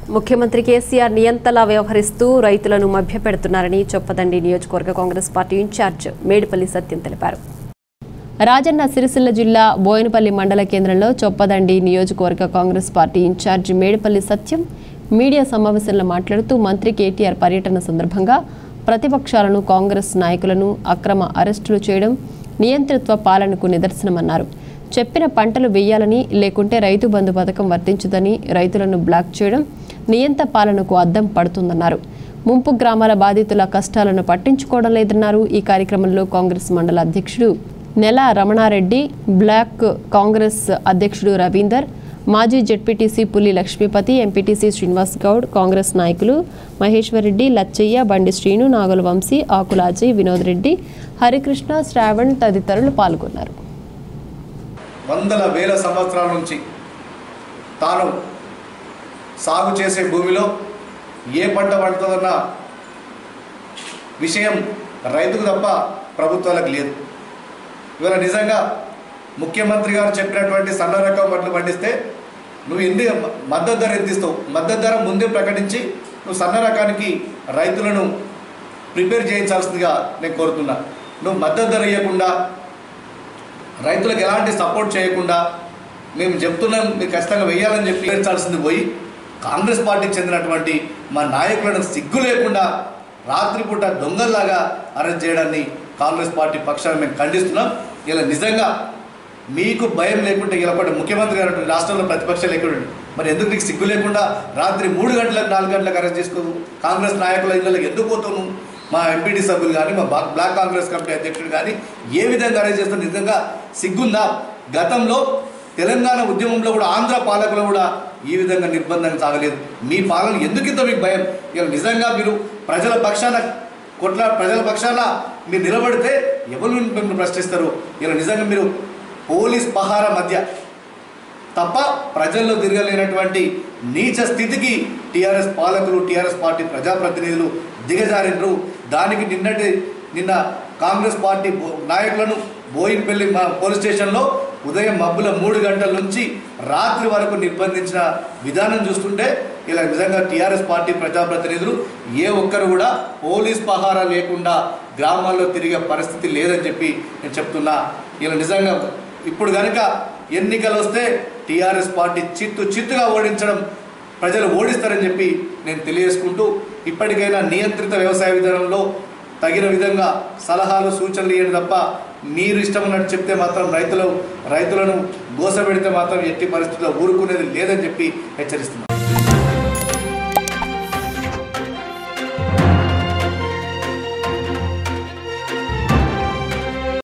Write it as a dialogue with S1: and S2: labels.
S1: ముఖ్యమంత్రి కేసీఆర్ నియంతలా వ్యవహరిస్తూ రైతులను మభ్యపెడుతున్నారని చొప్పదండి నియోజకవర్గ కాంగ్రెస్ పార్టీ ఇన్ఛార్జ్ మేడిపల్లి సత్యం తెలిపారు రాజన్న సిరిసిల్ల జిల్లా బోయినపల్లి మండల కేంద్రంలో చొప్పదండి నియోజకవర్గ Congress party incharge Medipalli Satyam media సమావేశంలో మాట్లాడుతూ మంత్రి కేటీఆర్ పర్యటన సందర్భంగా ప్రతిపక్షాలను కాంగ్రెస్ నాయకులను అక్రమ అరెస్టులు చేయడం నియంతృత్వ పాలనకు నిదర్శనమన్నారు చెప్పిన పంటలు వేయాలని లేకుంటే రైతు బంధు పథకం వర్తించదని రైతులను బ్లాక్ చేయడం నియంత పాలనకు అద్దం పడుతుందన్నారు ముంపు గ్రామాల బాధితుల కష్టాలను పట్టించుకోవడం లేదన్నారు ఈ కార్యక్రమంలో కాంగ్రెస్ మండల అధ్యక్షుడు నెల రమణారెడ్డి బ్లాక్ కాంగ్రెస్ అధ్యక్షుడు రవీందర్ మాజీ జెడ్పీటీసీ పులి లక్ష్మీపతి ఎంపీటీసీ శ్రీనివాస్ గౌడ్ కాంగ్రెస్ నాయకులు మహేశ్వరరెడ్డి లచ్చయ్య బండి శ్రీను నాగుల వంశీ ఆకుల అజయ్ వినోద్ రెడ్డి హరికృష్ణ శ్రావణ్ తదితరులు పాల్గొన్నారు
S2: వందల వేల సంవత్సరాల నుంచి తాను సాగు చేసే భూమిలో ఏ పంట పండుతుందన్న విషయం రైతుకు తప్ప ప్రభుత్వాలకు లేదు ఇవాళ నిజంగా ముఖ్యమంత్రి గారు చెప్పినటువంటి సన్న రకం వడ్లు పండిస్తే నువ్వు ఎన్ని మద్దతు ధర ఎంత ఇస్తావు మద్దతు ధర ముందే ప్రకటించి నువ్వు సన్న రకానికి రైతులను ప్రిపేర్ చేయించాల్సిందిగా నేను కోరుతున్నా నువ్వు మద్దతు ధర ఇవ్వకుండా రైతులకు ఎలాంటి సపోర్ట్ చేయకుండా మేము చెప్తున్నాం మీరు ఖచ్చితంగా వెయ్యాలని చెప్పి చేర్చాల్సింది పోయి కాంగ్రెస్ పార్టీకి చెందినటువంటి మా నాయకులను సిగ్గు లేకుండా రాత్రిపూట దొంగల్లాగా అరెస్ట్ చేయడాన్ని కాంగ్రెస్ పార్టీ పక్షాన్ని మేము ఖండిస్తున్నాం ఇలా నిజంగా మీకు భయం లేకుంటే ఇలా కూడా ముఖ్యమంత్రి గారు రాష్ట్రంలో ప్రతిపక్షాలు ఎక్కడ మరి ఎందుకు నీకు సిగ్గు లేకుండా రాత్రి మూడు గంటలకు నాలుగు గంటలకు అరెస్ట్ చేసుకోదు కాంగ్రెస్ నాయకుల ఇళ్ళకి ఎందుకు పోతావు మా ఎంపీటీ సభ్యులు కానీ మా బా- బ్లాక్ కాంగ్రెస్ కమిటీ అధ్యక్షుడు కానీ ఏ విధంగా అరెస్ట్ చేస్తున్న నిజంగా సిగ్గుందా గతంలో తెలంగాణ ఉద్యమంలో కూడా ఆంధ్ర పాలకులు కూడా ఈ విధంగా నిర్బంధం సాగలేదు మీ పాలన ఎందుకు ఇంత మీకు భయం ఇలా నిజంగా మీరు ప్రజల పక్షాన కొట్ల ప్రజల పక్షాన మీరు నిలబడితే ఎవరు మిమ్మల్ని ప్రశ్నిస్తారు ఇలా నిజంగా మీరు పోలీస్ పహార మధ్య తప్ప ప్రజల్లో తిరగలేనటువంటి నీచ స్థితికి టీఆర్ఎస్ పాలకులు టీఆర్ఎస్ పార్టీ ప్రజాప్రతినిధులు దిగజారినరు దానికి నిన్నటి నిన్న కాంగ్రెస్ పార్టీ బో- నాయకులను బోయినపల్లి మా పోలీస్ స్టేషన్లో ఉదయం మబ్బుల మూడు గంటల నుంచి రాత్రి వరకు నిర్బంధించిన విధానం చూస్తుంటే ఇలా నిజంగా టీఆర్ఎస్ పార్టీ ప్రజాప్రతినిధులు ఏ ఒక్కరు కూడా పోలీస్ పహారా లేకుండా గ్రామాల్లో తిరిగే పరిస్థితి లేదని చెప్పి నేను చెప్తున్నా ఇలా నిజంగా ఇప్పుడు కనుక ఎన్నికలు వస్తే టీఆర్ఎస్ పార్టీ చిత్తు చిత్తుగా ఓడించడం ప్రజలు ఓడిస్తారని చెప్పి నేను తెలియజేసుకుంటూ ఇప్పటికైనా నియంత్రిత వ్యవసాయ విధానంలో తగిన విధంగా సలహాలు సూచనలు ఇవ్వండి తప్ప మీరు ఇష్టం ఉన్నట్టు చెప్తే మాత్రం రైతులు రైతులను గోసపెడితే మాత్రం ఎట్టి పరిస్థితుల్లో ఊరుకునేది లేదని చెప్పి హెచ్చరిస్తున్నారు